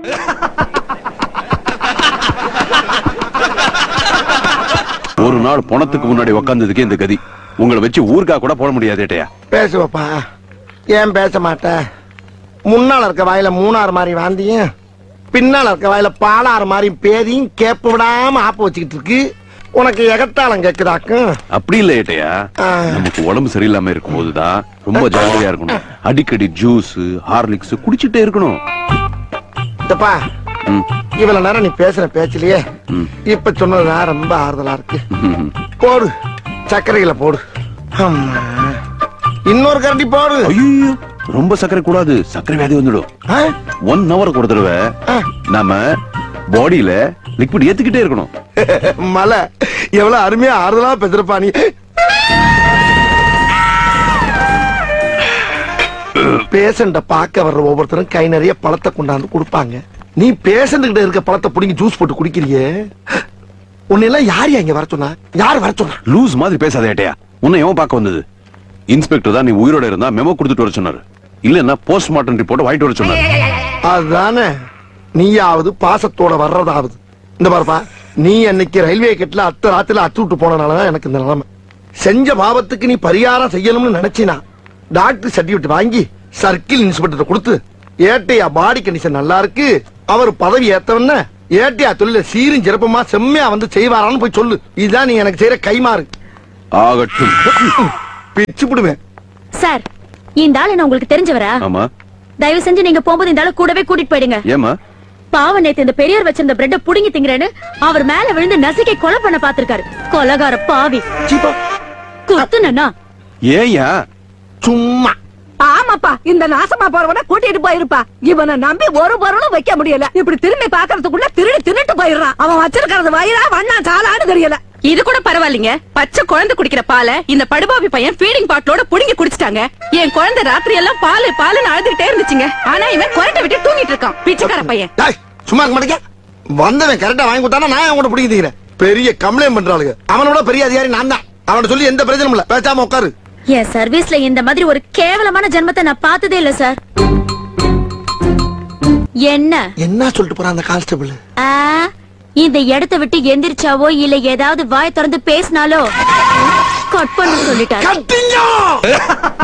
ஒரு நாள் பணத்துக்கு முன்னாடி உக்காந்ததுக்கே இந்த கதி உங்களை வச்சு ஊருக்கா கூட போட முடியாது ஏட்டையா பேசுவப்பா ஏன் பேச மாட்ட முன்னால இருக்க வாயில மூணாறு மாதிரி வாந்தியும் பின்னால இருக்க வாயில பாலாறு மாதிரி பேதியும் கேப்ப விடாம ஆப்பு வச்சுக்கிட்டு இருக்கு உனக்கு எகத்தாளம் கேக்குதாக்கும் அப்படி இல்ல ஏட்டையா ஆ. நமக்கு உடம்பு சரியில்லாம இருக்கும் போதுதான் ரொம்ப ஜாகிரதையா இருக்கணும் அடிக்கடி ஜூஸ் ஹார்லிக்ஸ் குடிச்சிட்டே இருக்கணும் இதப்பா ம், இவ்வளவு நேரம் நீ பேசுற பேச்சிலேயே ம், இப்ப சொன்னதுதான் ரொம்ப ஆறுதலா இருக்கு ம். போடு சர்க்கரைகளை போடு அம்மா. இன்னொரு கரண்டி போடு ஐயோ ரொம்ப சர்க்கரை கூடாது சர்க்கரை வியாதி வந்துடும் ஆ? ஒன் ஹவர் ஒரு தடவை ஆ. நாம பாடியில லிக்விட் ஏத்துக்கிட்டே இருக்கணும் மலை எவ்வளவு அருமையா ஆறுதலா பேசுறப்பா நீ பேஷண்ட பார்க்க வர்ற ஒவ்வொருத்தரும் கை நிறைய பழத்தை கொண்டாந்து கொடுப்பாங்க நீ பேஷண்ட் கிட்ட இருக்க பழத்தை புடிங்கி ஜூஸ் போட்டு குடிக்கிறியே உன்னை எல்லாம் யார் இங்க வர சொன்னா யார் வர சொன்னா லூஸ் மாதிரி பேசாத ஏட்டையா உன்னை எவன் பார்க்க வந்தது இன்ஸ்பெக்டர் தான் நீ உயிரோட இருந்தா மெமோ கொடுத்துட்டு வர சொன்னாரு இல்லன்னா போஸ்ட்மார்ட்டம் ரிப்போர்ட் வாங்கிட்டு வர சொன்னாரு அதுதானே நீயாவது பாசத்தோட வர்றதாவது இந்த பாருப்பா நீ அன்னைக்கு ரயில்வே கெட்ல அத்த ராத்திரில அத்து விட்டு போனனாலதான் எனக்கு இந்த நிலைமை செஞ்ச பாவத்துக்கு நீ பரிகாரம் செய்யணும்னு நினைச்சினா டாக்டர் சர்டிபிகேட் வாங்கி சர்க்கிள் இன்ஸ்பெக்டர் கொடுத்து ஏட்டையா பாடி கண்டிஷன் நல்லா இருக்கு அவர் பதவி ஏத்தவன ஏட்டையா தொழில சீரும் சிறப்புமா செம்மையா வந்து செய்வாரான்னு போய் சொல்லு இதுதான் நீ எனக்கு செய்யற கைமாறு ஆகட்டும் பிச்சு விடுவேன் சார் இந்த ஆளு நான் உங்களுக்கு தெரிஞ்சவரா ஆமா தயவு செஞ்சு நீங்க போகும்போது இந்த ஆளு கூடவே கூட்டிட்டு போயிடுங்க ஏமா பாவம் நேத்து இந்த பெரியவர் வச்சிருந்த பிரெட்ட புடுங்கி திங்கிறேன்னு அவர் மேல விழுந்து நசுக்கி கொலை பண்ண பாத்திருக்காரு கொலகார பாவி சீப்பா குத்துனா ஏயா சும்மா ஆமாப்பா இந்த நாசமா போறவன கூட்டிட்டு போயிருப்பா இவனை நம்பி ஒரு பொருளும் வைக்க முடியல இப்படி திரும்பி பாக்குறதுக்குள்ள திருடி தின்னுட்டு போயிடுறான் அவன் வச்சிருக்கிறது வயிறா வண்ணா சாலான்னு தெரியல இது கூட பரவாயில்லைங்க பச்சை குழந்தை குடிக்கிற பாலை இந்த படுபாவி பையன் ஃபீடிங் பாட்டிலோட புடுங்கி குடிச்சிட்டாங்க என் குழந்தை ராத்திரி எல்லாம் பாலு பாலுன்னு அழுதுகிட்டே இருந்துச்சுங்க ஆனா இவன் குரட்டை விட்டு தூங்கிட்டு இருக்கான் பிச்சைக்கார பையன் டேய், சும்மா இருக்க மாட்டேங்க வந்தவன் கரெக்டா வாங்கி கொடுத்தானா நான் அவன் கூட பிடிக்கிறேன் பெரிய கம்ப்ளைண்ட் பண்றாளுங்க அவனோட பெரிய அதிகாரி நான் தான் அவனை சொல்லி எந்த பிரச்சனையும் இல்ல பேசாம உட்காரு என் சர்வீஸ்ல இந்த மாதிரி ஒரு கேவலமான ஜென்மத்தை நான் பார்த்ததே இல்ல சார் என்ன என்ன சொல்லிட்டு போறான் அந்த கான்ஸ்டபிள் ஆ, இந்த இடத்தை விட்டு எந்திரிச்சாவோ இல்ல ஏதாவது வாய் திறந்து பேசினாலோ கட் பண்ண சொல்லிட்டாரு கட்டிங்க